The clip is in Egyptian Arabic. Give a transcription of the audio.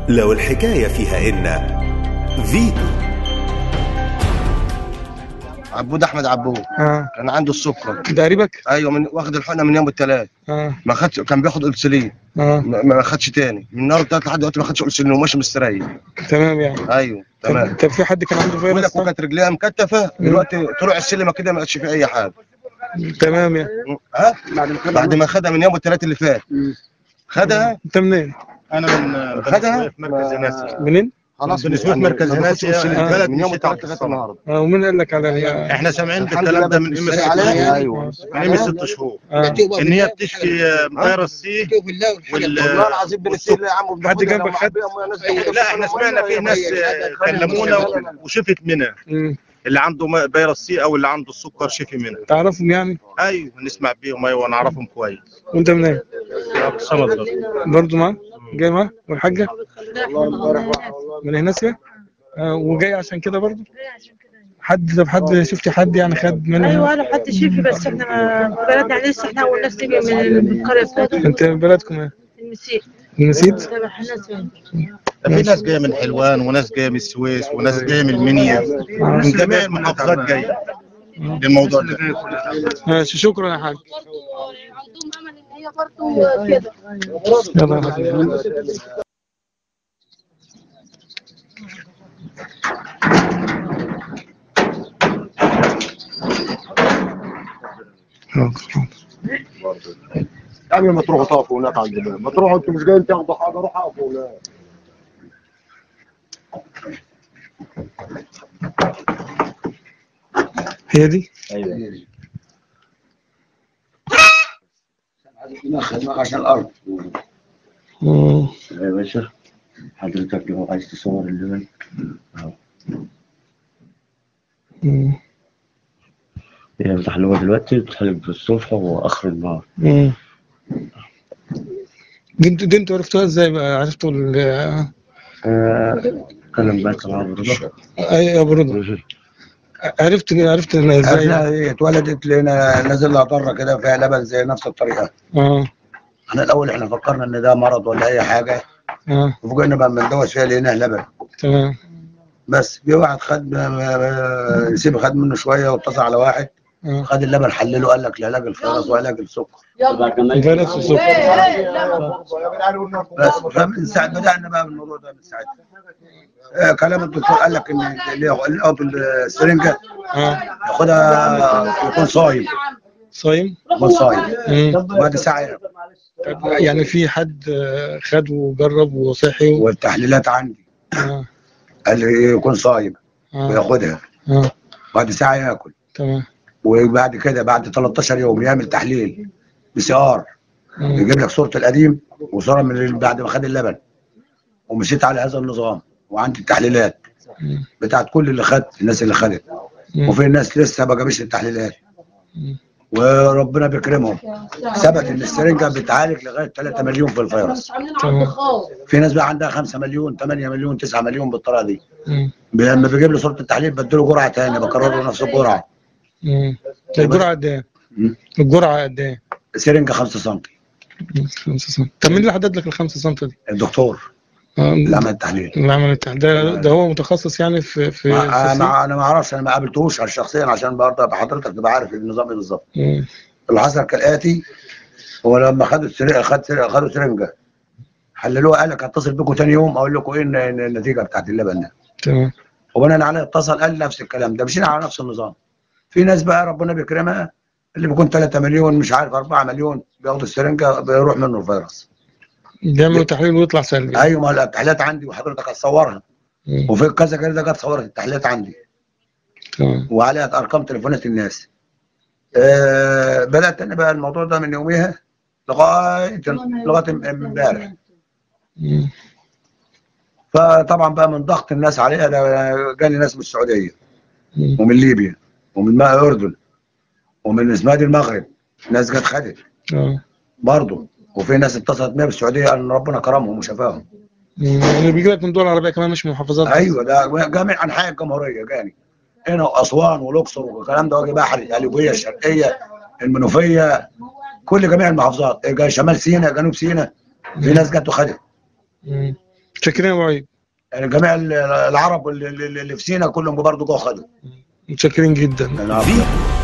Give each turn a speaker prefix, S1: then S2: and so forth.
S1: لو الحكاية فيها إن فيتو
S2: عبود احمد عبود
S3: اه
S2: كان عنده السكر
S3: ده قريبك
S2: ايوه من واخد الحقنه من يوم الثلاث
S3: اه
S2: ما خدش كان بياخد انسولين
S3: اه
S2: ما ما خدش تاني من النهارده الثلاث لحد دلوقتي ما خدش انسولين وماشي مستريح
S3: تمام يعني
S2: ايوه
S3: طب,
S2: تمام
S3: طب في حد كان عنده
S2: بقول
S3: فيروس
S2: لك كانت رجليها مكتفه دلوقتي طلع السلمه كده ما بقتش في اي حاجه
S3: تمام يعني
S2: ها بعد ما خدها من يوم الثلاث اللي فات خدها
S3: انت منين؟
S4: انا من
S2: خدها
S4: في مركز ناسي
S3: منين؟
S2: خلاص
S4: بني سويف مركز
S2: ما بياخدش
S4: هناك
S2: أنسولين.
S3: آه.
S2: من يوم
S4: مشيت على
S2: الثلاث لغايه
S4: الصلاة.
S2: النهارده
S3: اه ومين قال لك على ال-
S4: احنا سامعين
S2: الحمد
S4: الكلام
S2: لله
S4: ده من
S2: بس
S4: قيمه
S2: السريع
S4: ست
S2: عليها.
S4: شهور
S2: ايوه
S4: من قيمه ست شهور
S3: اه
S4: ان هي بتشفي فيروس سي وال
S2: والله العظيم بنسيب يا عم
S3: حد جنبك خد؟
S4: لا احنا سمعنا في ناس كلمونا وشفت منها
S3: مم.
S4: اللي عنده م- فيروس سي او اللي عنده السكر شفي منها
S3: تعرفهم يعني؟
S4: ايوه نسمع بيهم ايوه نعرفهم كويس
S3: وانت منين؟
S4: صمد برضه.
S3: برضه معاه؟ جاي معاه؟ والحاجة؟ من هناسيا؟ آه وجاي عشان كده برضه؟ حد طب حد شفتي حد يعني خد منها؟
S5: ايوه انا حد شيفي بس احنا ما بلدنا يعني لسه احنا اول ناس تيجي من من القريه بتاعتنا
S3: انت بلدكم ايه؟
S5: النسيء
S3: نسيت؟
S5: تبع حناس
S4: في ناس جايه من حلوان وناس جايه من السويس وناس جايه من المنيا من جميع المحافظات جايه للموضوع ده
S3: ماشي شكرا يا حاج
S5: برضه عندهم امل ان هي برضه كده
S3: يلا يا حبيبي. حاضر، حاضر.
S6: يعني ما تروحوا تقفوا هناك عند الباب ما تروحوا انتوا مش جايين تاخدوا حاجه روحوا اقفوا هناك
S3: هي دي؟
S6: دماغك عشان الارض
S3: مم.
S6: يا باشا حضرتك لو عايز تصور اللبن
S3: مم.
S6: هي بتحلوها دلوقتي بتحلب الصبح واخر النهار
S3: مم. دي انتوا دي انتوا عرفتوها ازاي بقى عرفتوا ال-
S6: آه، كلام بقى طبعا
S3: اي يا برودة عرفت عرفت إن ازاي
S7: ابنها هي اتولدت لقينا نازل لها ضره كده فيها لبن زي نفس الطريقه
S3: اه
S7: احنا الاول احنا فكرنا ان ده مرض ولا اي حاجه
S3: اه
S7: وفوجئنا بقى بندوس فيها لقيناه لبن
S3: تمام
S7: بس جه واحد خد نسيب خد منه شويه واتصل على واحد
S3: اه
S7: خد اللبن حلله قال لك لعلاج الفيروس وعلاج السكر
S3: فيروس السكر
S7: بس فمن ساعه بدانا بقى بالموضوع ده من ساعتها آه كلام الدكتور قال لك ان اللي ياخد- اللي ياخد السرنجه
S3: اه
S7: ياخدها يكون صايم
S3: صايم
S7: يكون صايم
S3: مم.
S7: وبعد ساعه ياكل.
S3: طب يعني في حد آه، خد وجرب وصحي و...
S7: والتحليلات عندي
S3: اه
S7: قال لي يكون صايم
S3: اه
S7: وياخدها
S3: اه
S7: بعد ساعه ياكل
S3: تمام
S7: وبعد كده بعد 13 يوم يعمل تحليل بي سي ار
S3: مم.
S7: يجيب لك صوره القديم وصوره من اللي بعد ما خد اللبن ومشيت على هذا النظام وعندي التحليلات
S3: مم.
S7: بتاعت كل اللي خد الناس اللي خدت
S3: مم.
S7: وفي ناس لسه ما جابش التحليلات
S3: مم.
S7: وربنا بيكرمهم ثبت ان السرنجه بتعالج لغايه 3 مليون في الفيروس
S3: تمام
S7: في ناس بقى عندها 5 مليون 8 مليون 9 مليون بالطريقه دي
S3: مم.
S7: لما بيجيب له صوره التحليل بديله جرعه ثانيه بكرر له نفس الجرعه
S3: مم. الجرعة قد ايه؟
S7: مم.
S3: الجرعة قد ايه؟
S7: سرنجه 5 سم
S3: مم. 5 سم طب مين اللي حدد لك ال 5 سم دي؟
S7: الدكتور
S3: آه،
S7: اللي عمل التحليل
S3: اللي عمل التحليل ده, ده هو متخصص يعني في في,
S7: ما
S3: في
S7: انا انا ما اعرفش انا ما قابلتوش شخصيا عشان برضه أبقى حضرتك تبقى عارف النظام ايه بالظبط
S3: مم.
S7: اللي حصل كالاتي هو لما خدوا السرنجه خد سرنجة خدوا سرنجه حللوها قال لك هتصل بكم ثاني يوم اقول لكم ايه الن- النتيجه بتاعت اللبن ده
S3: تمام
S7: وبناء عليه اتصل قال نفس الكلام ده مشينا على نفس النظام في ناس بقى ربنا بيكرمها اللي بيكون 3 مليون مش عارف 4 مليون بياخدوا السرنجه بيروح منه الفيروس
S3: بيعملوا تحليل ويطلع سلبي
S7: ايوه ما التحليلات عندي وحضرتك هتصورها
S3: مم.
S7: وفي كذا كذا جت صورت التحليلات عندي
S3: تمام
S7: وعليها ارقام تليفونات الناس آه بدات انا بقى الموضوع ده من يوميها لغايه لغايه امبارح
S3: مم.
S7: فطبعا بقى من ضغط الناس عليها ده جاني ناس من السعوديه
S3: مم.
S7: ومن ليبيا ومن ماء الاردن ومن اسمها دي المغرب ناس جت خدت
S3: اه
S7: برضه وفي ناس اتصلت بيا بالسعوديه ان ربنا كرمهم وشفاهم
S3: مم. اللي بيجي لك من دول عربية كمان مش من محافظات بس.
S7: ايوه ده جميع انحاء الجمهوريه جاني هنا واسوان والاقصر والكلام ده واجي بحري القليوبيه الشرقيه المنوفيه كل جميع المحافظات جا- شمال سيناء جنوب سيناء في ناس جت وخدت
S3: مم. متشكرين يا ابو عيد
S7: يعني جميع ال- العرب اللي, اللي اللي في سينا كلهم برضه جوه خدوا
S3: متشكرين جدا
S7: العفو.
S1: فيتو